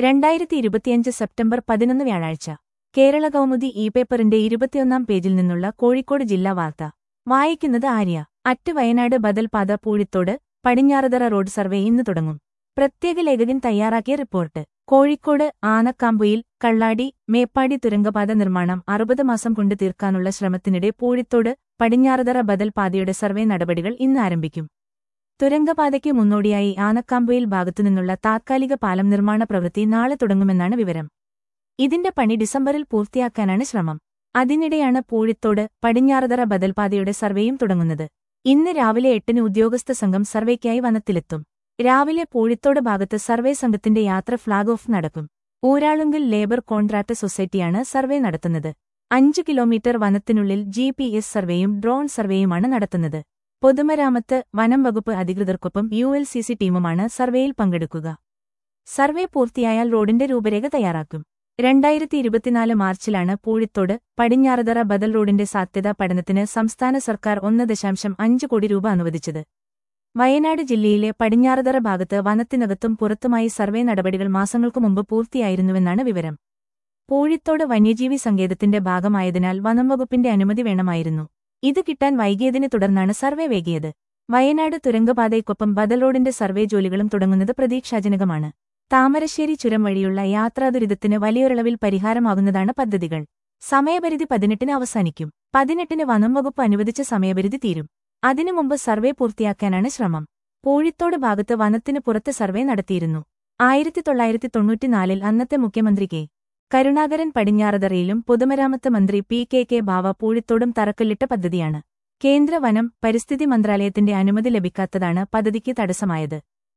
രണ്ടായിരത്തി ഇരുപത്തിയഞ്ച് സെപ്റ്റംബർ പതിനൊന്ന് വ്യാഴാഴ്ച കേരള കൗമുദി ഇ പേപ്പറിന്റെ ഇരുപത്തിയൊന്നാം പേജിൽ നിന്നുള്ള കോഴിക്കോട് ജില്ലാ വാർത്ത വായിക്കുന്നത് ആര്യ അറ്റ് വയനാട് ബദൽപാത പൂഴിത്തോട് പടിഞ്ഞാറതറ റോഡ് സർവേ ഇന്ന് തുടങ്ങും പ്രത്യേക ലേഖകൻ തയ്യാറാക്കിയ റിപ്പോർട്ട് കോഴിക്കോട് ആനക്കാമ്പുയിൽ കള്ളാടി മേപ്പാടി തുരങ്കപാത നിർമ്മാണം അറുപത് മാസം കൊണ്ട് തീർക്കാനുള്ള ശ്രമത്തിനിടെ പൂഴിത്തോട് പടിഞ്ഞാറതറ ബദൽപാതയുടെ സർവേ നടപടികൾ ഇന്ന് ആരംഭിക്കും തുരങ്കപാതയ്ക്ക് മുന്നോടിയായി ആനക്കാമ്പുയിൽ ഭാഗത്തുനിന്നുള്ള താത്കാലിക പാലം നിർമ്മാണ പ്രവൃത്തി നാളെ തുടങ്ങുമെന്നാണ് വിവരം ഇതിന്റെ പണി ഡിസംബറിൽ പൂർത്തിയാക്കാനാണ് ശ്രമം അതിനിടെയാണ് പൂഴിത്തോട് പടിഞ്ഞാറതറ ബദൽപാതയുടെ സർവേയും തുടങ്ങുന്നത് ഇന്ന് രാവിലെ എട്ടിന് ഉദ്യോഗസ്ഥ സംഘം സർവേക്കായി വനത്തിലെത്തും രാവിലെ പൂഴിത്തോട് ഭാഗത്ത് സർവേ സംഘത്തിന്റെ യാത്ര ഫ്ളാഗ് ഓഫ് നടക്കും ഊരാളുങ്കൽ ലേബർ കോൺട്രാക്ട് സൊസൈറ്റിയാണ് സർവേ നടത്തുന്നത് അഞ്ച് കിലോമീറ്റർ വനത്തിനുള്ളിൽ ജി പി എസ് സർവേയും ഡ്രോൺ സർവേയുമാണ് നടത്തുന്നത് പൊതുമരാമത്ത് വനം വകുപ്പ് അധികൃതർക്കൊപ്പം യു എൽ സി സി ടീമുമാണ് സർവേയിൽ പങ്കെടുക്കുക സർവേ പൂർത്തിയായാൽ റോഡിന്റെ രൂപരേഖ തയ്യാറാക്കും രണ്ടായിരത്തി ഇരുപത്തിനാല് മാർച്ചിലാണ് പൂഴിത്തോട് പടിഞ്ഞാറതറ ബദൽ റോഡിന്റെ സാധ്യതാ പഠനത്തിന് സംസ്ഥാന സർക്കാർ ഒന്ന് ദശാംശം അഞ്ച് കോടി രൂപ അനുവദിച്ചത് വയനാട് ജില്ലയിലെ പടിഞ്ഞാറതറ ഭാഗത്ത് വനത്തിനകത്തും പുറത്തുമായി സർവേ നടപടികൾ മാസങ്ങൾക്കു മുമ്പ് പൂർത്തിയായിരുന്നുവെന്നാണ് വിവരം പൂഴിത്തോട് വന്യജീവി സങ്കേതത്തിന്റെ ഭാഗമായതിനാൽ വനംവകുപ്പിന്റെ അനുമതി വേണമായിരുന്നു ഇത് കിട്ടാൻ വൈകിയതിനെ തുടർന്നാണ് സർവേ വേകിയത് വയനാട് തുരങ്കപാതയ്ക്കൊപ്പം ബദൽ റോഡിന്റെ സർവേ ജോലികളും തുടങ്ങുന്നത് പ്രതീക്ഷാജനകമാണ് താമരശ്ശേരി ചുരം വഴിയുള്ള യാത്രാദുരിതത്തിന് വലിയൊരളവിൽ പരിഹാരമാകുന്നതാണ് പദ്ധതികൾ സമയപരിധി പതിനെട്ടിന് അവസാനിക്കും പതിനെട്ടിന് വനം വകുപ്പ് അനുവദിച്ച സമയപരിധി തീരും അതിനു മുമ്പ് സർവേ പൂർത്തിയാക്കാനാണ് ശ്രമം പൂഴിത്തോട് ഭാഗത്ത് വനത്തിന് പുറത്ത് സർവേ നടത്തിയിരുന്നു ആയിരത്തി തൊള്ളായിരത്തി തൊണ്ണൂറ്റിനാലിൽ അന്നത്തെ മുഖ്യമന്ത്രി കെ കരുണാകരൻ പടിഞ്ഞാറതറയിലും പൊതുമരാമത്ത് മന്ത്രി പി കെ കെ ബാവ പൂഴിത്തോടും തറക്കല്ലിട്ട പദ്ധതിയാണ് കേന്ദ്ര വനം പരിസ്ഥിതി മന്ത്രാലയത്തിന്റെ അനുമതി ലഭിക്കാത്തതാണ് പദ്ധതിക്ക് തടസ്സമായത്